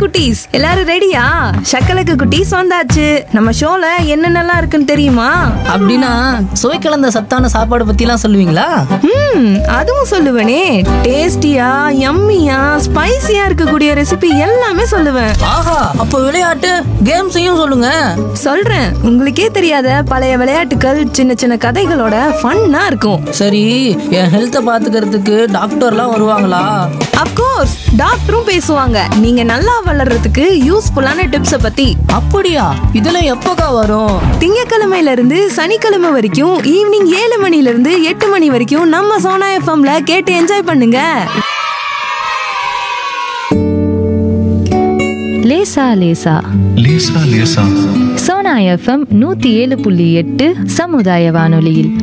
குட்டீஸ் எல்லாரும் ரெடியா சக்கலக்கு குட்டீஸ் வந்தாச்சு நம்ம ஷோல என்னென்னலாம் இருக்குன்னு தெரியுமா அப்படின்னா சுவை கலந்த சத்தான சாப்பாடு பத்திலாம் சொல்லுவீங்களா ம் அதுவும் சொல்லுவேனே டேஸ்டியா யம்மியா ஸ்பைசியா இருக்கக்கூடிய ரெசிபி எல்லாமே சொல்லுவேன் ஆஹா அப்போ விளையாட்டு கேம்ஸையும் சொல்லுங்க சொல்றேன் உங்களுக்கே தெரியாத பழைய விளையாட்டுகள் சின்ன சின்ன கதைகளோட ஃபன்னா இருக்கும் சரி என் ஹெல்த்தை பாத்துக்கிறதுக்கு டாக்டர்லாம் வருவாங்களா அப்கோர்ஸ் டாக்டரும் பேசுவாங்க நீங்க நல்லா வளர்றதுக்கு யூஸ்ஃபுல்லான டிப்ஸ பத்தி அப்படியா இதெல்லாம் எப்போக்கா வரும் திங்கக்கிழமையில இருந்து சனிக்கிழமை வரைக்கும் ஈவினிங் ஏழு மணில இருந்து எட்டு மணி வரைக்கும் நம்ம சோனா எஃப்எம்ல கேட்டு என்ஜாய் பண்ணுங்க லேசா லேசா லேசா லேசா சோனா எஃப்எம் நூத்தி ஏழு புள்ளி எட்டு சமுதாய வானொலியில்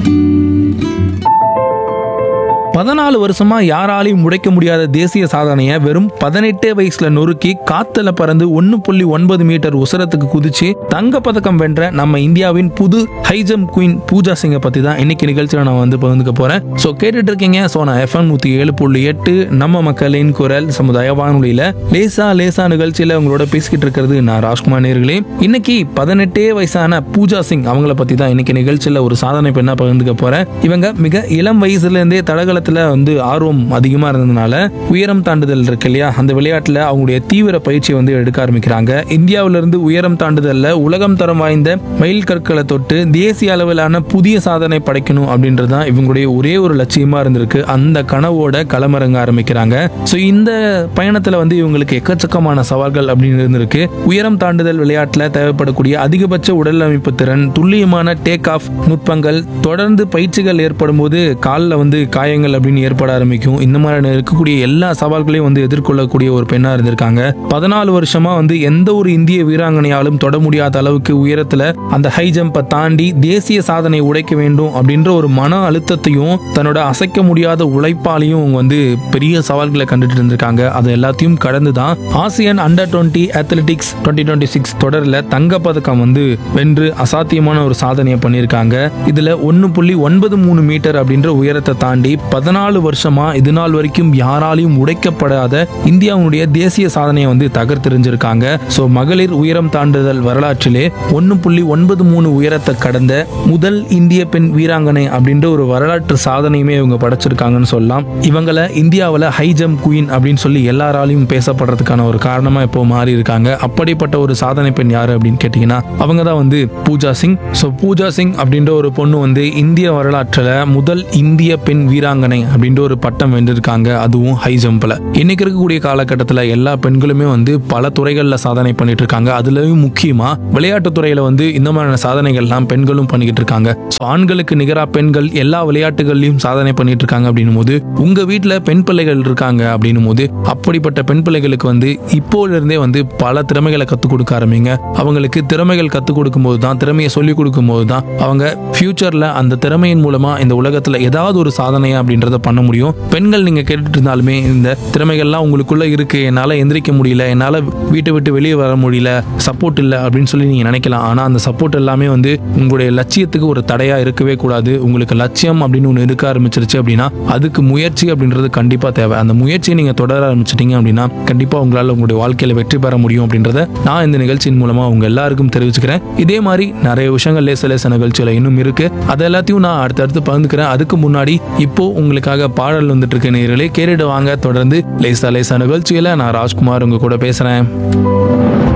பதினாலு வருஷமா யாராலையும் உடைக்க முடியாத தேசிய சாதனையை வெறும் பதினெட்டே வயசுல நொறுக்கி காத்துல பறந்து ஒன்னு புள்ளி ஒன்பது மீட்டர் உசரத்துக்கு குதிச்சு தங்க பதக்கம் வென்ற நம்ம இந்தியாவின் புது ஹைஜம் குயின் பூஜா சிங்கை பத்தி தான் இன்னைக்கு நிகழ்ச்சியில நான் வந்து பகிர்ந்துக்க போறேன் ஸோ கேட்டுட்டு இருக்கீங்க ஸோ நான் எஃப்எம் நூத்தி ஏழு புள்ளி எட்டு நம்ம மக்களின் குரல் சமுதாய வானொலியில லேசா லேசா நிகழ்ச்சியில உங்களோட பேசிக்கிட்டு இருக்கிறது நான் ராஜ்குமார் நேர்களே இன்னைக்கு பதினெட்டே வயசான பூஜா சிங் அவங்கள பத்தி தான் இன்னைக்கு நிகழ்ச்சியில ஒரு சாதனை பெண்ணா பகிர்ந்துக்க போறேன் இவங்க மிக இளம் வயசுல இருந்தே தடகளத்துல வந்து ஆர்வம் அதிகமா இருந்ததுனால உயரம் தாண்டுதல் இருக்கு இல்லையா அந்த விளையாட்டுல அவங்களுடைய தீவிர பயிற்சியை வந்து எடுக்க ஆரம்பிக்கிறாங்க இந்தியாவில இருந்து உயரம் தாண்டுதல்ல உலகம் தரம் வாய்ந்த மைல் கற்களை தொட்டு தேசிய அளவிலான புதிய சாதனை படைக்கணும் அப்படின்றது தான் இவங்களுடைய ஒரே ஒரு லட்சியமா இருந்திருக்கு அந்த கனவோட களமிறங்க ஆரம்பிக்கிறாங்க ஸோ இந்த பயணத்துல வந்து இவங்களுக்கு எக்கச்சக்கமான சவால்கள் அப்படின்னு இருந்திருக்கு உயரம் தாண்டுதல் விளையாட்டுல தேவைப்படக்கூடிய அதிகபட்ச உடல் அமைப்பு திறன் துல்லியமான டேக் ஆஃப் நுட்பங்கள் தொடர்ந்து பயிற்சிகள் ஏற்படும் போது காலில் வந்து காயங்கள் அப்படின்னு ஏற்பட ஆரம்பிக்கும் இந்த மாதிரி இருக்கக்கூடிய எல்லா சவால்களையும் வந்து எதிர்கொள்ளக்கூடிய ஒரு பெண்ணா இருந்திருக்காங்க பதினாலு வருஷமா வந்து எந்த ஒரு இந்திய வீராங்கனையாலும் தொட முடியாத அளவுக்கு உயரத்துல அந்த ஹை ஜம்பை தாண்டி தேசிய சாதனை உடைக்க வேண்டும் அப்படின்ற ஒரு மன அழுத்தத்தையும் தன்னோட அசைக்க முடியாத உழைப்பாலையும் அவங்க வந்து பெரிய சவால்களை கண்டுட்டு இருந்திருக்காங்க அது எல்லாத்தையும் கடந்து தான் Asian under twenty athletics twenty twenty six தொடரில் தங்கப்பதக்கம் வந்து வென்று அசாத்தியமான ஒரு சாதனையை பண்ணியிருக்காங்க இதுல ஒன்னு புள்ளி ஒன்பது மூணு மீட்டர் அப்படின்ற உயரத்தை தாண்டி பதினாலு வருஷமா இது நாள் வரைக்கும் யாராலையும் உடைக்கப்படாத இந்தியாவுடைய தேசிய சாதனையை வந்து தகர்த்தெறிஞ்சிருக்காங்க ஸோ மகளிர் உயரம் தாண்டுதல் வரலாற்றிலே ஒன்னு புள்ளி ஒன்பது மூணு உயரத்தை கடந்த முதல் இந்திய பெண் வீராங்கனை அப்படின்ற ஒரு வரலாற்று சாதனையுமே இவங்க படைச்சிருக்காங்கன்னு சொல்லலாம் இவங்கள இந்தியாவில் ஹை ஜம்ப் குயின் அப்படின்னு சொல்லி எல்லாராலையும் பேசப்படுறதுக்கான ஒரு காரணமா இப்போ மாறி இருக்காங்க அப்படிப்பட்ட ஒரு சாதனை பெண் யாரு அப்படின்னு கேட்டீங்கன்னா அவங்க தான் வந்து பூஜா சிங் ஸோ பூஜா சிங் அப்படின்ற ஒரு பொண்ணு வந்து இந்திய வரலாற்றில் முதல் இந்திய பெண் வீராங்கனை அப்படின்ற ஒரு பட்டம் வென்றிருக்காங்க அதுவும் ஹை ஜம்ப்ல இன்னைக்கு இருக்கக்கூடிய காலகட்டத்தில் எல்லா பெண்களுமே வந்து பல துறைகளில் சாதனை பண்ணிட்டு இருக்காங்க அதுலயும் முக்கியமா விளையாட்டு துறையில வந்து இந்த மாதிரியான சாதனைகள்லாம் பெண்களும் பண்ணிக்கிட்டு இருக்காங்க ஸோ ஆண்களுக்கு நிகராக பெண்கள் எல்லா விளையாட்டுகள்லையும் சாதனை பண்ணிட்டு இருக்காங்க அப்படின்னும் போது உங்க வீட்டில் பெண் பிள்ளைகள் இருக்காங்க அப்படின்னும் போது அப்படிப்பட்ட பெண் பிள்ளைகளுக்கு வந்து இப்போல இருந்தே வந்து பல திறமைகளை கற்றுக் கொடுக்க ஆரம்பிங்க அவங்களுக்கு திறமைகள் கற்றுக் கொடுக்கும்போது தான் திறமையை சொல்லிக் கொடுக்கும்போது தான் அவங்க ஃபியூச்சர்ல அந்த திறமையின் மூலமா இந்த உலகத்துல ஏதாவது ஒரு சாதனையா அப்படின்றத பண்ண முடியும் பெண்கள் நீங்க கேட்டுட்டு இருந்தாலுமே இந்த திறமைகள்லாம் உங்களுக்குள்ள இருக்கு என்னால எந்திரிக்க முடியல என்னால வீட்டை விட்டு வெளியே வர முடியல சப்போர்ட் இல்லை அப்படின்னு சொல்லி நீங்க நினைக்கலாம் ஆனா அந்த சப்போர்ட் எல்லாமே வந்து உங்களுடைய லட்சியத்துக்கு ஒரு தடையா இருக்கவே கூடாது உங்களுக்கு லட்சியம் அப்படின்னு ஒன்று இருக்க ஆரம்பிச்சிருச்சு அப்படின்னா அதுக்கு முயற்சி அப்படின்றது கண்டிப்பா தேவை அந்த முயற்சியை நீங்க தொடர ஆரம்பிச்சிட்டீங்க அப்படின்னா கண்டிப்பா உங்களால உங்களுடைய வாழ்க்கையில வெற்றி பெற முடியும் அப்படின்றத நான் இந்த நிகழ்ச்சியின் மூலமா உங்க எல்லாருக்கும் தெரிவிச்சுக்கிறேன் இதே மாதிரி நிறைய விஷயங்கள் லேச லேச நிகழ்ச்சியில இன்னும் இருக்கு அது எல்லாத்தையும் நான் அடுத்தடுத்து பகிர்ந்துக்கிறேன் அதுக்கு முன்னாடி இப்போ உங்களுக்காக பாடல் வந்துட்டு இருக்க நேர்களே கேட்டுட்டு வாங்க தொடர்ந்து லேசா லேசா நிகழ்ச்சியில நான் ராஜ்குமார் உங்க கூட பேசுறேன்